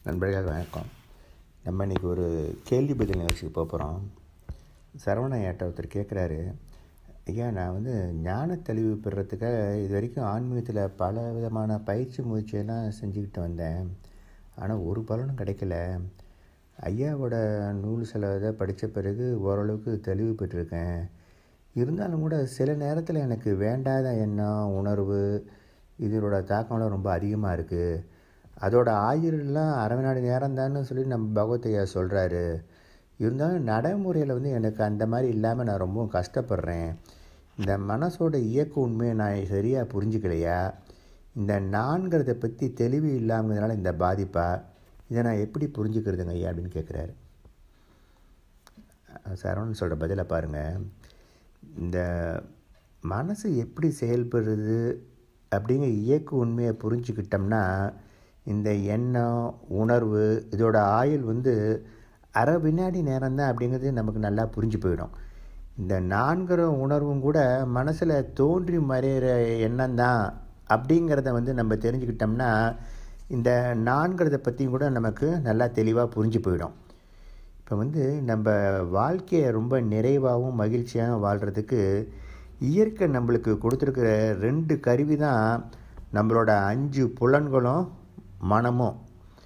நண்பர்கள் வணக்கம் நம்ம இன்றைக்கி ஒரு கேள்வி பதில் நிகழ்ச்சிக்கு போக போகிறோம் சரவண ஐயாட்ட ஒருத்தர் கேட்குறாரு ஐயா நான் வந்து ஞான தெளிவு பெறுறதுக்காக இது வரைக்கும் ஆன்மீகத்தில் பல விதமான பயிற்சி முயற்சியெல்லாம் செஞ்சுக்கிட்டு வந்தேன் ஆனால் ஒரு பலனும் கிடைக்கல ஐயாவோட நூல் சில இதை படித்த பிறகு ஓரளவுக்கு தெளிவு பெற்றிருக்கேன் இருந்தாலும் கூட சில நேரத்தில் எனக்கு வேண்டாத எண்ணம் உணர்வு இதனோட தாக்கம்லாம் ரொம்ப அதிகமாக இருக்குது அதோட ஆயுள்லாம் அரை வினாடி நேரம் தான் சொல்லி நம்ம பகவத் ஐயா சொல்கிறாரு இருந்தாலும் நடைமுறையில் வந்து எனக்கு அந்த மாதிரி இல்லாமல் நான் ரொம்ப கஷ்டப்படுறேன் இந்த மனசோட இயக்க உண்மையை நான் சரியாக புரிஞ்சுக்கலையா இந்த நான்கிறத பற்றி தெளிவு இல்லாமதுனால இந்த பாதிப்பா இதை நான் எப்படி புரிஞ்சுக்கிறதுங்க ஐயா அப்படின்னு கேட்குறாரு சரவணன் சொல்கிற பதிலை பாருங்கள் இந்த மனசு எப்படி செயல்படுறது அப்படிங்கிற இயக்க உண்மையை புரிஞ்சுக்கிட்டோம்னா இந்த எண்ணம் உணர்வு இதோட ஆயுள் வந்து அரை வினாடி நேரம்தான் அப்படிங்கிறது நமக்கு நல்லா புரிஞ்சு போயிடும் இந்த நான்கிற உணர்வும் கூட மனசில் தோன்றி மறையிற எண்ணம் தான் அப்படிங்கிறத வந்து நம்ம தெரிஞ்சுக்கிட்டோம்னா இந்த நான்கிறத பற்றியும் கூட நமக்கு நல்லா தெளிவாக புரிஞ்சு போயிடும் இப்போ வந்து நம்ம வாழ்க்கையை ரொம்ப நிறைவாகவும் மகிழ்ச்சியாகவும் வாழ்கிறதுக்கு இயற்கை நம்மளுக்கு கொடுத்துருக்கிற ரெண்டு கருவி தான் நம்மளோட அஞ்சு புலன்களும் மனமும்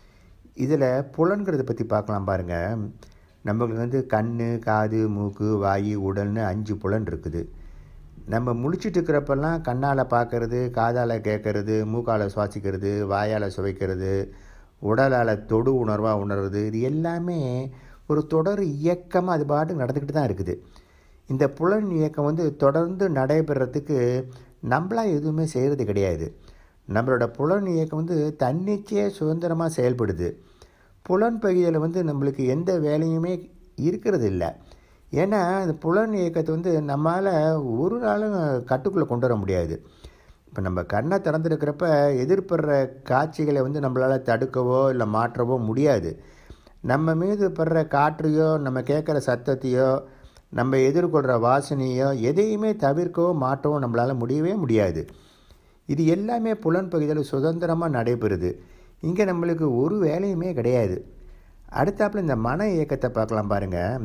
இதில் புலன்கிறத பற்றி பார்க்கலாம் பாருங்கள் நம்மளுக்கு வந்து கண் காது மூக்கு வாயு உடல்னு அஞ்சு புலன் இருக்குது நம்ம முழிச்சிட்டு இருக்கிறப்பெல்லாம் கண்ணால் பார்க்கறது காதால் கேட்கறது மூக்கால் சுவாசிக்கிறது வாயால் சுவைக்கிறது உடலால் தொடு உணர்வாக உணர்வது இது எல்லாமே ஒரு தொடர் இயக்கமாக அது பாட்டு நடந்துக்கிட்டு தான் இருக்குது இந்த புலன் இயக்கம் வந்து தொடர்ந்து நடைபெறத்துக்கு நம்மளாக எதுவுமே செய்கிறது கிடையாது நம்மளோட புலன் இயக்கம் வந்து தன்னிச்சையாக சுதந்திரமாக செயல்படுது புலன் பகுதியில் வந்து நம்மளுக்கு எந்த வேலையுமே இருக்கிறது இல்லை ஏன்னா இந்த புலன் இயக்கத்தை வந்து நம்மளால் ஒரு நாளும் கட்டுக்குள்ளே கொண்டு வர முடியாது இப்போ நம்ம கண்ணை திறந்துருக்கிறப்ப எதிர்படுற காட்சிகளை வந்து நம்மளால் தடுக்கவோ இல்லை மாற்றவோ முடியாது நம்ம மீது படுற காற்றையோ நம்ம கேட்குற சத்தத்தையோ நம்ம எதிர்கொள்கிற வாசனையோ எதையுமே தவிர்க்கவோ மாற்றவோ நம்மளால் முடியவே முடியாது இது எல்லாமே புலன் பகுதியில் சுதந்திரமாக நடைபெறுது இங்கே நம்மளுக்கு ஒரு வேலையுமே கிடையாது அடுத்தாப்புல இந்த மன இயக்கத்தை பார்க்கலாம் பாருங்கள்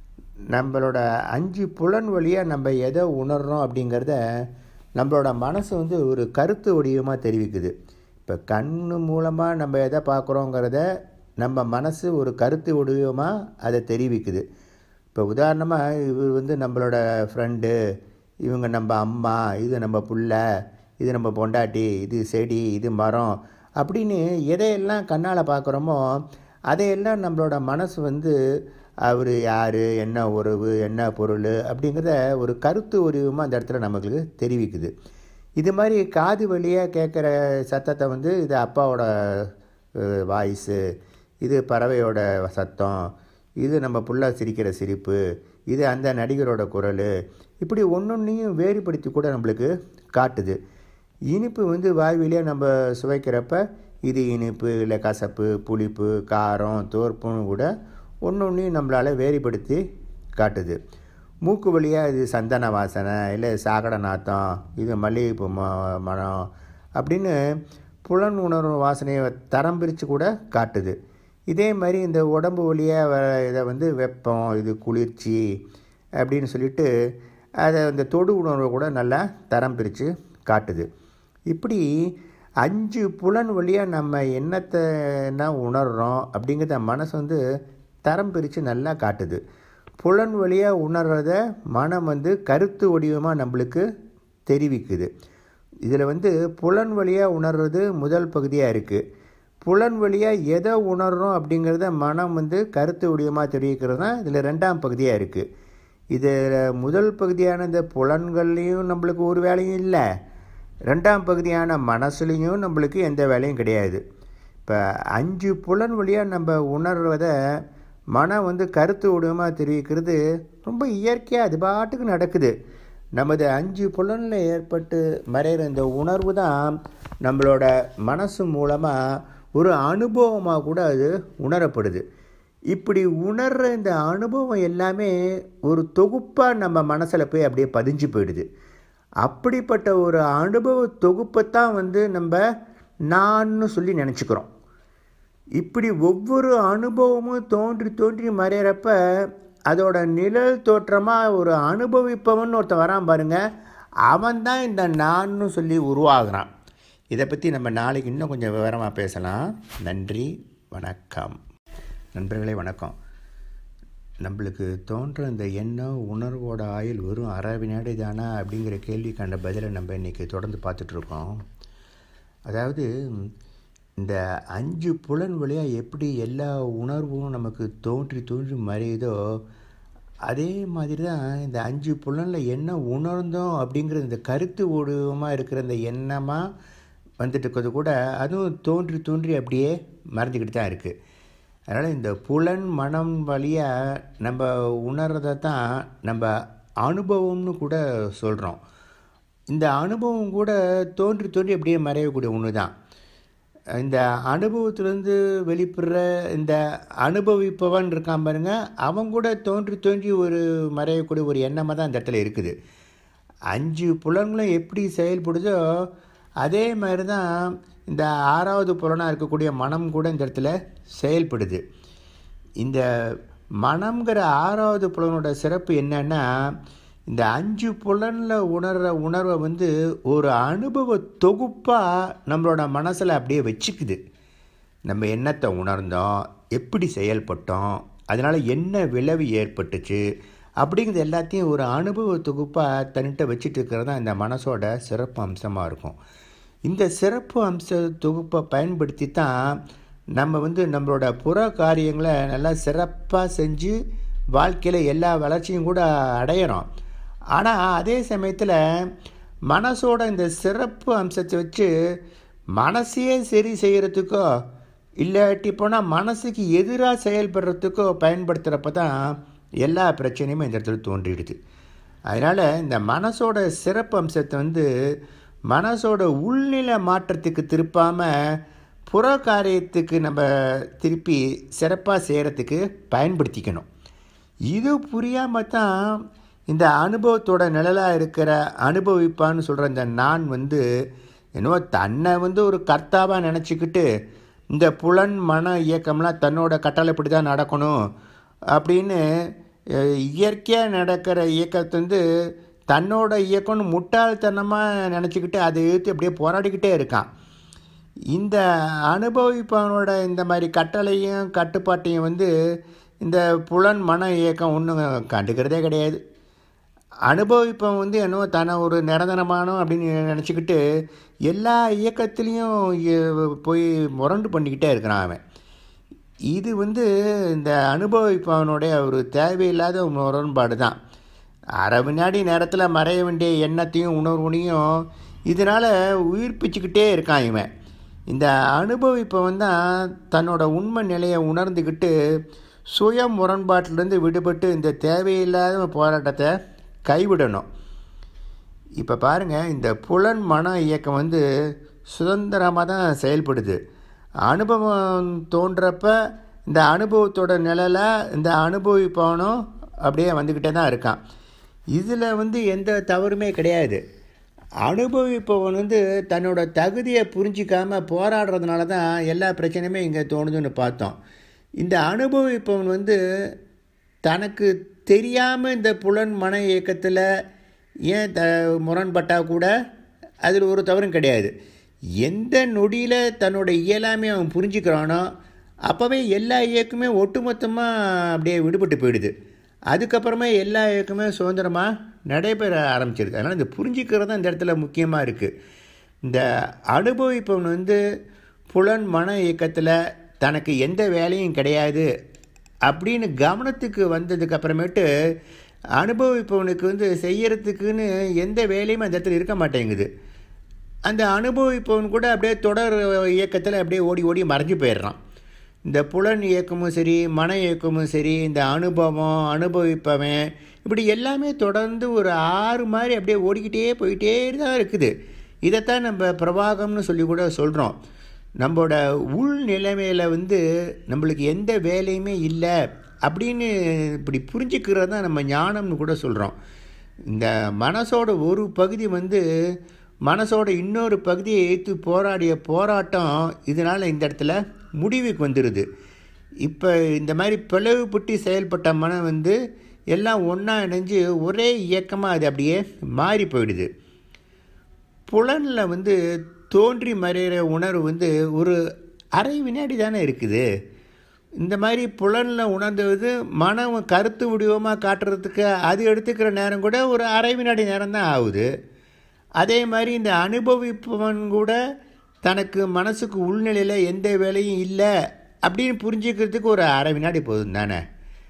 நம்மளோட அஞ்சு புலன் வழியாக நம்ம எதை உணர்றோம் அப்படிங்கிறத நம்மளோட மனசு வந்து ஒரு கருத்து வடிவமாக தெரிவிக்குது இப்போ கண் மூலமாக நம்ம எதை பார்க்குறோங்கிறத நம்ம மனசு ஒரு கருத்து வடிவமாக அதை தெரிவிக்குது இப்போ உதாரணமாக இவர் வந்து நம்மளோட ஃப்ரெண்டு இவங்க நம்ம அம்மா இது நம்ம புள்ள இது நம்ம பொண்டாட்டி இது செடி இது மரம் அப்படின்னு எதையெல்லாம் கண்ணால் பார்க்குறோமோ அதையெல்லாம் நம்மளோட மனசு வந்து அவர் யார் என்ன உறவு என்ன பொருள் அப்படிங்கிறத ஒரு கருத்து உருவமாக அந்த இடத்துல நமக்கு தெரிவிக்குது இது மாதிரி காது வழியாக கேட்குற சத்தத்தை வந்து இது அப்பாவோட வாய்ஸு இது பறவையோட சத்தம் இது நம்ம புள்ள சிரிக்கிற சிரிப்பு இது அந்த நடிகரோட குரல் இப்படி ஒன்றொன்றையும் வேறுபடுத்தி கூட நம்மளுக்கு காட்டுது இனிப்பு வந்து வாய் வழியாக நம்ம சுவைக்கிறப்ப இது இனிப்பு இல்லை கசப்பு புளிப்பு காரம் தோற்புன்னு கூட ஒன்று ஒன்றையும் நம்மளால் வேறுபடுத்தி காட்டுது மூக்கு வழியாக இது சந்தன வாசனை இல்லை சாக்கடை நாத்தம் இது மல்லிகைப்பூ ம மனம் அப்படின்னு புலன் உணர்வு வாசனையை தரம் பிரித்து கூட காட்டுது இதே மாதிரி இந்த உடம்பு வழியாக வர இதை வந்து வெப்பம் இது குளிர்ச்சி அப்படின்னு சொல்லிட்டு அதை அந்த தொடு உணர்வை கூட நல்லா தரம் பிரித்து காட்டுது இப்படி அஞ்சு புலன் வழியாக நம்ம என்னத்தை என்ன உணர்கிறோம் அப்படிங்கிறத மனசு வந்து தரம் பிரித்து நல்லா காட்டுது புலன் வழியாக உணர்கிறத மனம் வந்து கருத்து வடிவமாக நம்மளுக்கு தெரிவிக்குது இதில் வந்து புலன் வழியாக உணர்கிறது முதல் பகுதியாக இருக்குது புலன் வழியாக எதை உணர்கிறோம் அப்படிங்கிறத மனம் வந்து கருத்து வடிவமாக தெரிவிக்கிறது தான் இதில் ரெண்டாம் பகுதியாக இருக்குது இதில் முதல் பகுதியான இந்த புலன்கள்லேயும் நம்மளுக்கு ஒரு வேலையும் இல்லை ரெண்டாம் பகுதியான மனசுலேயும் நம்மளுக்கு எந்த வேலையும் கிடையாது இப்போ அஞ்சு புலன் வழியாக நம்ம உணர்வதை மனம் வந்து கருத்து வடிவமாக தெரிவிக்கிறது ரொம்ப இயற்கையாக அது பாட்டுக்கு நடக்குது நமது அஞ்சு புலனில் ஏற்பட்டு மறைகிற இந்த உணர்வு தான் நம்மளோட மனசு மூலமாக ஒரு அனுபவமாக கூட அது உணரப்படுது இப்படி உணர்கிற இந்த அனுபவம் எல்லாமே ஒரு தொகுப்பாக நம்ம மனசில் போய் அப்படியே பதிஞ்சு போயிடுது அப்படிப்பட்ட ஒரு அனுபவ தொகுப்பை தான் வந்து நம்ம நான்னு சொல்லி நினச்சிக்கிறோம் இப்படி ஒவ்வொரு அனுபவமும் தோன்றி தோன்றி மறையிறப்ப அதோட நிழல் தோற்றமாக ஒரு அனுபவிப்பவன் ஒருத்தன் வரான் பாருங்க அவன் தான் இந்த நான்னு சொல்லி உருவாகிறான் இதை பற்றி நம்ம நாளைக்கு இன்னும் கொஞ்சம் விவரமாக பேசலாம் நன்றி வணக்கம் நண்பர்களே வணக்கம் நம்மளுக்கு தோன்ற இந்த எண்ணம் உணர்வோட ஆயுள் வெறும் அரை வினாடி தானா அப்படிங்கிற கேள்விக்கான பதிலை நம்ம இன்றைக்கி தொடர்ந்து பார்த்துட்ருக்கோம் அதாவது இந்த அஞ்சு புலன் வழியாக எப்படி எல்லா உணர்வும் நமக்கு தோன்றி தோன்றி மறையுதோ அதே மாதிரி தான் இந்த அஞ்சு புலனில் என்ன உணர்ந்தோம் அப்படிங்கிற இந்த கருத்து ஊடகமாக இருக்கிற இந்த எண்ணமாக வந்துட்டு இருக்கிறது கூட அதுவும் தோன்றி தோன்றி அப்படியே மறைஞ்சிக்கிட்டு தான் இருக்குது அதனால் இந்த புலன் மனம் வழியாக நம்ம உணர்றதை தான் நம்ம அனுபவம்னு கூட சொல்கிறோம் இந்த அனுபவம் கூட தோன்றி தோன்றி அப்படியே மறையக்கூடிய ஒன்று தான் இந்த அனுபவத்திலேருந்து வெளிப்படுற இந்த அனுபவிப்பவன் இருக்கான் பாருங்க அவன் கூட தோன்றி தோன்றி ஒரு மறையக்கூடிய ஒரு எண்ணமாக தான் இந்த இடத்துல இருக்குது அஞ்சு புலன்களும் எப்படி செயல்படுதோ அதே மாதிரி தான் இந்த ஆறாவது புலனாக இருக்கக்கூடிய மனம் கூட இந்த இடத்துல செயல்படுது இந்த மனம்ங்கிற ஆறாவது புலனோட சிறப்பு என்னன்னா இந்த அஞ்சு புலனில் உணர்கிற உணர்வை வந்து ஒரு அனுபவ தொகுப்பாக நம்மளோட மனசில் அப்படியே வச்சுக்குது நம்ம எண்ணத்தை உணர்ந்தோம் எப்படி செயல்பட்டோம் அதனால் என்ன விளைவு ஏற்பட்டுச்சு அப்படிங்கிறது எல்லாத்தையும் ஒரு அனுபவ தொகுப்பாக தன்னிட்ட வச்சுட்டு இருக்கிறது தான் இந்த மனசோட சிறப்பு அம்சமாக இருக்கும் இந்த சிறப்பு அம்ச தொகுப்பை பயன்படுத்தி தான் நம்ம வந்து நம்மளோட புற காரியங்களை நல்லா சிறப்பாக செஞ்சு வாழ்க்கையில் எல்லா வளர்ச்சியும் கூட அடையிறோம் ஆனால் அதே சமயத்தில் மனசோட இந்த சிறப்பு அம்சத்தை வச்சு மனசையே சரி செய்கிறதுக்கோ இல்லாட்டி போனால் மனசுக்கு எதிராக செயல்படுறதுக்கோ பயன்படுத்துகிறப்ப தான் எல்லா பிரச்சனையுமே இந்த இடத்துல தோன்றிடுது அதனால் இந்த மனசோட சிறப்பு அம்சத்தை வந்து மனசோட உள்நிலை மாற்றத்துக்கு திருப்பாமல் புற காரியத்துக்கு நம்ம திருப்பி சிறப்பாக செய்கிறதுக்கு பயன்படுத்திக்கணும் இது புரியாமல் தான் இந்த அனுபவத்தோட நிழலாக இருக்கிற அனுபவிப்பான்னு சொல்கிற இந்த நான் வந்து என்னவோ தன்னை வந்து ஒரு கர்த்தாவாக நினச்சிக்கிட்டு இந்த புலன் மன இயக்கம்லாம் தன்னோட கட்டளைப்படி தான் நடக்கணும் அப்படின்னு இயற்கையாக நடக்கிற இயக்கத்தை வந்து தன்னோட இயக்கம்னு முட்டாள்தனமாக நினச்சிக்கிட்டு அதை எதிர்த்து அப்படியே போராடிக்கிட்டே இருக்கான் இந்த அனுபவிப்பவனோட இந்த மாதிரி கட்டளையும் கட்டுப்பாட்டையும் வந்து இந்த புலன் மன இயக்கம் ஒன்றும் கண்டுக்கிறதே கிடையாது அனுபவிப்பவன் வந்து என்னவோ தன்னை ஒரு நிரந்தரமானோ அப்படின்னு நினச்சிக்கிட்டு எல்லா இயக்கத்துலேயும் போய் முரண்டு பண்ணிக்கிட்டே இருக்கிறான் அவன் இது வந்து இந்த அனுபவிப்பவனுடைய ஒரு தேவையில்லாத முரண்பாடு தான் அரை வினாடி நேரத்தில் மறைய வேண்டிய எண்ணத்தையும் உணர்வுனையும் இதனால் உயிர்ப்பிச்சுக்கிட்டே இருக்கான் இவன் இந்த அனுபவிப்பவன் தான் தன்னோட உண்மை நிலையை உணர்ந்துக்கிட்டு சுய முரண்பாட்டிலேருந்து விடுபட்டு இந்த தேவையில்லாத போராட்டத்தை கைவிடணும் இப்போ பாருங்கள் இந்த புலன் மன இயக்கம் வந்து சுதந்திரமாக தான் செயல்படுது அனுபவம் தோன்றப்ப இந்த அனுபவத்தோட நிழலை இந்த அனுபவிப்பவனும் அப்படியே வந்துக்கிட்டே தான் இருக்கான் இதில் வந்து எந்த தவறுமே கிடையாது அனுபவிப்பவன் வந்து தன்னோட தகுதியை புரிஞ்சிக்காமல் போராடுறதுனால தான் எல்லா பிரச்சனையுமே இங்கே தோணுதுன்னு பார்த்தோம் இந்த அனுபவிப்பவன் வந்து தனக்கு தெரியாமல் இந்த புலன் மன இயக்கத்தில் ஏன் த முரண்பட்டால் கூட அதில் ஒரு தவறும் கிடையாது எந்த நொடியில் தன்னோட இயலாமே அவன் புரிஞ்சுக்கிறானோ அப்போவே எல்லா இயக்கமே ஒட்டுமொத்தமாக அப்படியே விடுபட்டு போயிடுது அதுக்கப்புறமா எல்லா இயக்கமே சுதந்திரமாக நடைபெற ஆரம்பிச்சிருது அதனால் இந்த புரிஞ்சிக்கிறது தான் இந்த இடத்துல முக்கியமாக இருக்குது இந்த அனுபவிப்பவன் வந்து புலன் மன இயக்கத்தில் தனக்கு எந்த வேலையும் கிடையாது அப்படின்னு கவனத்துக்கு வந்ததுக்கு அப்புறமேட்டு அனுபவிப்பவனுக்கு வந்து செய்யறதுக்குன்னு எந்த வேலையும் அந்த இடத்துல இருக்க மாட்டேங்குது அந்த அனுபவிப்பவன் கூட அப்படியே தொடர் இயக்கத்தில் அப்படியே ஓடி ஓடி மறைஞ்சு போயிடுறான் இந்த புலன் இயக்கமும் சரி மன இயக்கமும் சரி இந்த அனுபவம் அனுபவிப்பவன் இப்படி எல்லாமே தொடர்ந்து ஒரு ஆறு மாதிரி அப்படியே ஓடிக்கிட்டே போயிட்டே தான் இருக்குது இதைத்தான் நம்ம பிரவாகம்னு சொல்லி கூட சொல்கிறோம் நம்மளோட உள் நிலைமையில் வந்து நம்மளுக்கு எந்த வேலையுமே இல்லை அப்படின்னு இப்படி புரிஞ்சுக்கிறது தான் நம்ம ஞானம்னு கூட சொல்கிறோம் இந்த மனசோட ஒரு பகுதி வந்து மனசோட இன்னொரு பகுதியை எதிர்த்து போராடிய போராட்டம் இதனால் இந்த இடத்துல முடிவுக்கு வந்துடுது இப்போ இந்த மாதிரி பிளவுபட்டு செயல்பட்ட மனம் வந்து எல்லாம் ஒன்றா இணைஞ்சு ஒரே இயக்கமாக அது அப்படியே மாறி போயிடுது புலனில் வந்து தோன்றி மறைகிற உணர்வு வந்து ஒரு அரை வினாடி தானே இருக்குது இந்த மாதிரி புலனில் உணர்ந்தது மனம் கருத்து வடிவமாக காட்டுறதுக்கு அது எடுத்துக்கிற நேரம் கூட ஒரு அரை வினாடி நேரம் தான் ஆகுது அதே மாதிரி இந்த அனுபவிப்பவன் கூட தனக்கு மனசுக்கு உள்நிலையில் எந்த வேலையும் இல்லை அப்படின்னு புரிஞ்சுக்கிறதுக்கு ஒரு அரை வினாடி போதும் தானே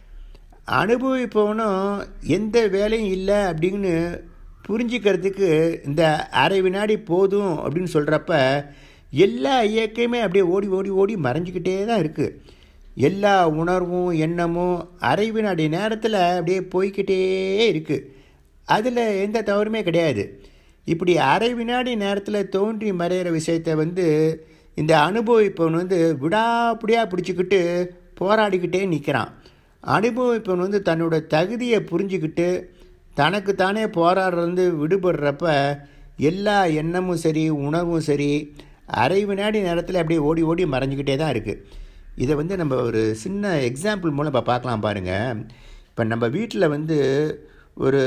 அனுபவிப்பவனும் எந்த வேலையும் இல்லை அப்படின்னு புரிஞ்சுக்கிறதுக்கு இந்த அரை வினாடி போதும் அப்படின்னு சொல்கிறப்ப எல்லா இயக்கமே அப்படியே ஓடி ஓடி ஓடி மறைஞ்சிக்கிட்டே தான் இருக்குது எல்லா உணர்வும் எண்ணமும் அரை வினாடி நேரத்தில் அப்படியே போய்கிட்டே இருக்குது அதில் எந்த தவறுமே கிடையாது இப்படி அரை வினாடி நேரத்தில் தோன்றி மறையிற விஷயத்தை வந்து இந்த அனுபவிப்பவன் வந்து விடாப்பிடியாக பிடிச்சிக்கிட்டு போராடிக்கிட்டே நிற்கிறான் அனுபவிப்பவன் வந்து தன்னோட தகுதியை புரிஞ்சுக்கிட்டு தனக்கு தானே போராடுறது விடுபடுறப்ப எல்லா எண்ணமும் சரி உணர்வும் சரி அரை வினாடி நேரத்தில் அப்படியே ஓடி ஓடி மறைஞ்சிக்கிட்டே தான் இருக்குது இதை வந்து நம்ம ஒரு சின்ன எக்ஸாம்பிள் மூலம் இப்போ பார்க்கலாம் பாருங்கள் இப்போ நம்ம வீட்டில் வந்து ஒரு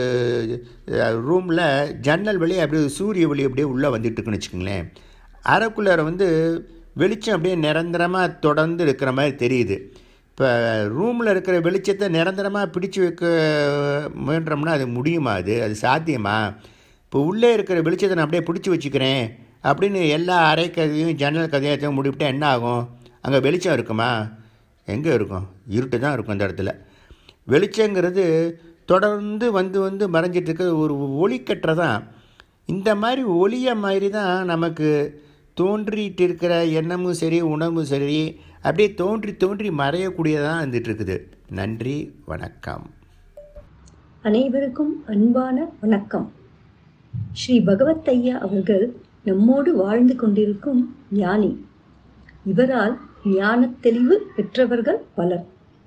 ரூமில் ஜன்னல் வழி அப்படியே சூரிய ஒளி அப்படியே உள்ளே வந்துட்டுருக்குன்னு வச்சுக்கோங்களேன் அறைக்குள்ளார வந்து வெளிச்சம் அப்படியே நிரந்தரமாக தொடர்ந்து இருக்கிற மாதிரி தெரியுது இப்போ ரூமில் இருக்கிற வெளிச்சத்தை நிரந்தரமாக பிடிச்சு வைக்க முயன்றோம்னா அது முடியுமா அது அது சாத்தியமா இப்போ உள்ளே இருக்கிற வெளிச்சத்தை நான் அப்படியே பிடிச்சி வச்சுக்கிறேன் அப்படின்னு எல்லா அறை கதையும் ஜன்னல் கதையாச்சும் முடிவிட்டா என்ன ஆகும் அங்கே வெளிச்சம் இருக்குமா எங்கே இருக்கும் இருட்டு தான் இருக்கும் அந்த இடத்துல வெளிச்சங்கிறது தொடர்ந்து வந்து வந்து மறைஞ்சிட்டு இருக்க ஒரு ஒளிக்கற்றை தான் இந்த மாதிரி ஒளிய மாதிரி தான் நமக்கு தோன்றிட்டு இருக்கிற எண்ணமும் சரி உணவும் சரி அப்படியே தோன்றி தோன்றி மறையக்கூடியதாக இருந்துட்டு இருக்குது நன்றி வணக்கம் அனைவருக்கும் அன்பான வணக்கம் ஸ்ரீ பகவத் ஐயா அவர்கள் நம்மோடு வாழ்ந்து கொண்டிருக்கும் ஞானி இவரால் ஞானத் தெளிவு பெற்றவர்கள் பலர்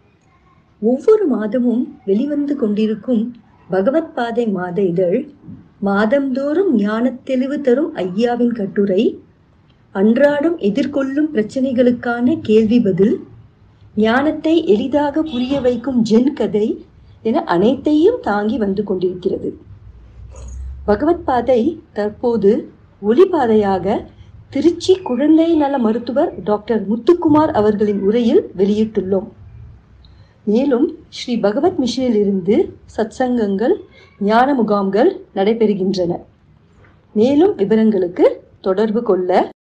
ஒவ்வொரு மாதமும் வெளிவந்து கொண்டிருக்கும் பகவத் பாதை மாத இதழ் மாதந்தோறும் ஞானத் தெளிவு தரும் ஐயாவின் கட்டுரை அன்றாடம் எதிர்கொள்ளும் பிரச்சனைகளுக்கான கேள்வி பதில் ஞானத்தை எளிதாக புரிய வைக்கும் ஜென் கதை என அனைத்தையும் தாங்கி வந்து கொண்டிருக்கிறது பகவத் பாதை தற்போது ஒளிபாதையாக திருச்சி குழந்தை நல மருத்துவர் டாக்டர் முத்துக்குமார் அவர்களின் உரையில் வெளியிட்டுள்ளோம் மேலும் ஸ்ரீ பகவத் மிஷனில் இருந்து சத்சங்கங்கள் ஞான முகாம்கள் நடைபெறுகின்றன மேலும் விவரங்களுக்கு தொடர்பு கொள்ள